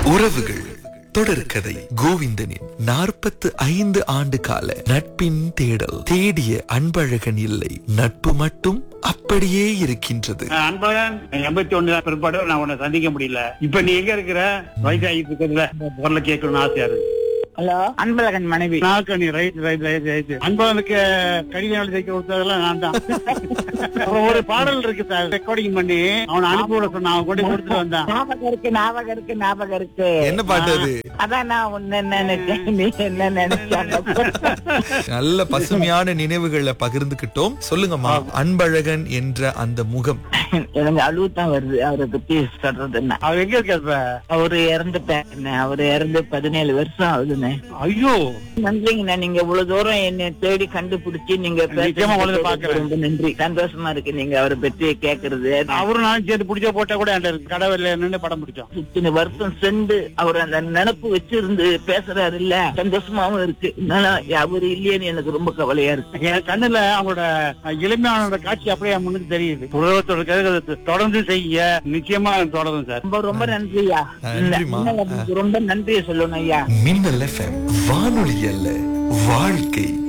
உறவுகள் தொடர்கதை கோவிந்தனின் நாற்பத்து ஐந்து ஆண்டு கால நட்பின் தேடல் தேடிய அன்பழகன் இல்லை நட்பு மட்டும் அப்படியே இருக்கின்றது அன்பழகன் எண்பத்தி ஒண்ணு பிற்பாடு நான் உன்னை சந்திக்க முடியல இப்ப நீ எங்க இருக்கிற வயசாகிட்டு இருக்கிறதுல குரல கேட்கணும்னு ஆசையா இருக்கு ஹலோ அன்பழகன் மனைவி நாக்கணி ரைட் ரைட் ரைட் ரைட் அன்பழகனுக்கு கடிதம் எழுதி தைக்க கொடுத்ததெல்லாம் நான் தான் அப்புறம் ஒரு பாடல் இருக்கு சார் ரெக்கார்டிங் பண்ணி அவனை அனுப்பி விட சொன்னான் அவன் கொண்டு கொடுத்துட்டு வந்தான் ஞாபகம் இருக்கு ஞாபகம் இருக்கு ஞாபகம் இருக்கு என்ன பாட்டு அது அதான் நான் உன்ன நினைச்சேன் நீ என்ன நினைச்ச நல்ல பசுமையான நினைவுகளை பகிர்ந்துகிட்டோம் சொல்லுங்கம்மா அன்பழகன் என்ற அந்த முகம் எனக்கு அழுவுதான் வருது அவரை பத்தி சொல்றதுன்னா அவன் எங்க இருக்க இப்ப அவரு இறந்துட்டாருண்ணே அவரு இறந்து பதினேழு வருஷம் ஆகுதுண்ணே ஐயோ நன்றிங்கண்ணா நீங்க இவ்வளவு தூரம் என்ன தேடி கண்டுபிடிச்சு நீங்க நிச்சயமா உங்களை பேசுறது பார்க்கிறேன். ரொம்ப நன்றி சந்தோஷமா இருக்கு நீங்க அவரை பத்தி கேக்குறது அவரும் நானும் சேர்த்து பிடிச்ச போட்டா கூட என்கிட்ட இருக்கு கடவுள் நின்று படம் பிடிச்சோம் இத்தனை வருஷம் சென்று அவர் அந்த நினப்பு வச்சிருந்து பேசுறாரு இல்ல சந்தோஷமாவும் இருக்கு அதனால அவர் இல்லையேன்னு எனக்கு ரொம்ப கவலையா இருக்கு என் கண்ணுல அவங்களோட எளிமையான காட்சி அப்படியே என் முன்னுக்கு தெரியுது உலகத்தோட கதை தொடர்ந்து செய்ய நிச்சயமா தொடரும் சார் ரொம்ப ரொம்ப நன்றியா நன்றிம்மா. இன்னும் ரொம்ப நன்றியை சொல்லணும் ஐயா மின்னல் எஃப்எம் வானொலி அல்ல வாழ்க்கை